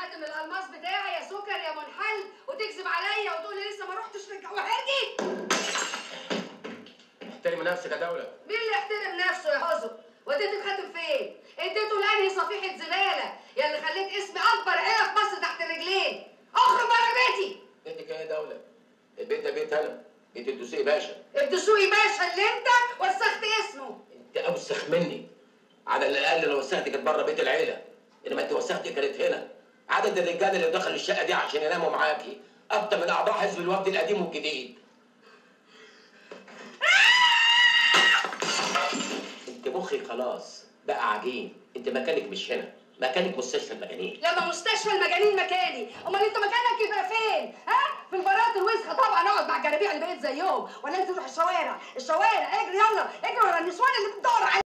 خاتم الالماس بتاعي يا سكر يا منحل وتكذب عليا وتقول لي لسه ما رحتش للجواهرجي احترمي نفسك يا دوله مين اللي يحترم نفسه يا حزن وديت الخاتم فين اديته لانهي صفيحه زباله يا اللي خليت اسمي اكبر عيله في مصر تحت الرجلين اخرج بره بيتي بيتك ايه يا دوله البيت ده بيت انا بيت الدسوقي باشا الدسوقي باشا اللي انت وسخت اسمه انت اوسخ مني على الاقل لو وسختك كانت بره بيت العيله انما انت وسختك كانت هنا عدد الرجال اللي دخلوا الشقه دي عشان يناموا معاكي اكتر من اعضاء حزب الوفد القديم والجديد انت مخك خلاص بقى عجين انت مكانك مش هنا مكانك مستشفى المجانين لما مستشفى المجانين مكاني امال انت مكانك يبقى فين ها في البارات الوسخه طبعا اقعد مع الجرابيع اللي بقيت زيهم ولا انت تروح الشوارع الشوارع اجري يلا اجري ورا النسوان اللي بتدور عليك